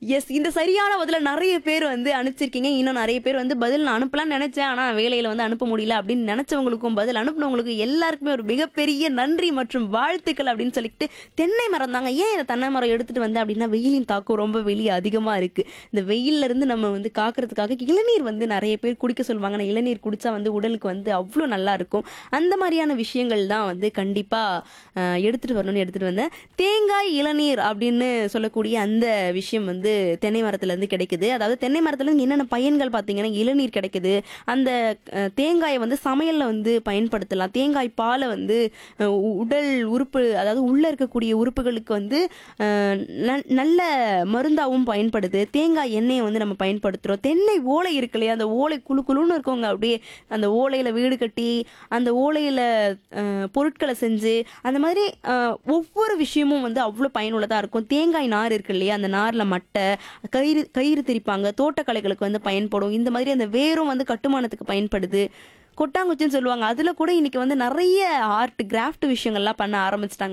S இந்த சரியான பதில நிறைய பேர் வந்து அனுப்பிச்சிருக்கீங்க இன்னும் நிறைய பேர் வந்து பதில் நான் அனுப்பலாம்னு நினைச்சேன் ஆனா வேலையில வந்து அனுப்ப முடியல அப்படின்னு நினைச்சவங்களுக்கும் பதில் அனுப்புனவங்களுக்கு எல்லாருக்குமே ஒரு மிகப்பெரிய நன்றி மற்றும் வாழ்த்துக்கள் அப்படின்னு சொல்லிட்டு தென்னை மரம் தாங்க ஏன் இந்த தென்னை மரம் எடுத்துட்டு வந்தேன் அப்படின்னா வெயிலின் தாக்கம் ரொம்ப வெளியே அதிகமா இருக்கு இந்த வெயில்ல இருந்து நம்ம வந்து காக்கிறதுக்காக இளநீர் வந்து நிறைய பேர் குடிக்க சொல்லுவாங்க ஆனா இளநீர் குடிச்சா வந்து உடலுக்கு வந்து அவ்வளோ நல்லா இருக்கும் அந்த மாதிரியான விஷயங்கள் தான் வந்து கண்டிப்பா அஹ், எடுத்துட்டு வரணும்னு எடுத்துட்டு வந்தேன் தேங்காய் இளநீர் அப்படின்னு சொல்லக்கூடிய அந்த விஷயம் வந்து தென்னை மரத்துல இருந்து கிடைக்குது அதாவது தென்னை மரத்துல இருந்து என்னென்ன பயன்கள் பார்த்தீங்கன்னா இளநீர் கிடைக்குது அந்த அஹ், தேங்காயை வந்து சமையல்ல வந்து பயன்படுத்தலாம் தேங்காய் பாலை வந்து அஹ், உ- உடல் உறுப்பு அதாவது உள்ள இருக்கக்கூடிய உறுப்புகளுக்கு வந்து அஹ், ந- நல்ல மருந்தாகவும் பயன்படுது தேங்காய் எண்ணெயை வந்து நம்ம பயன்படுத்துறோம் தென்னை ஓலை இருக்கு இல்லையா அந்த ஓலை குழு குழுன்னு இருக்கவங்க அப்படியே அந்த ஓலையில வீடு கட்டி அந்த ஓலையில அஹ், பொருட்களை செஞ்சு அந்த மாதிரி அஹ், ஒவ்வொரு விஷயமும் வந்து அவ்வளோ பயனுள்ளதாக இருக்கும் தேங்காய் நார் இருக்கு இல்லையா அந்த நாரில் மட்டை கயிறு கயிறு திரிப்பாங்க தோட்டக்கலைகளுக்கு வந்து பயன்படும் இந்த மாதிரி அந்த வேரும் வந்து கட்டுமானத்துக்கு பயன்படுது கொட்டாங்குச்சின்னு சொல்லுவாங்க அதில் கூட இன்னைக்கு வந்து நிறைய ஆர்ட் கிராஃப்ட் விஷயங்கள்லாம் பண்ண ஆரம்பிச்சிட்டாங்க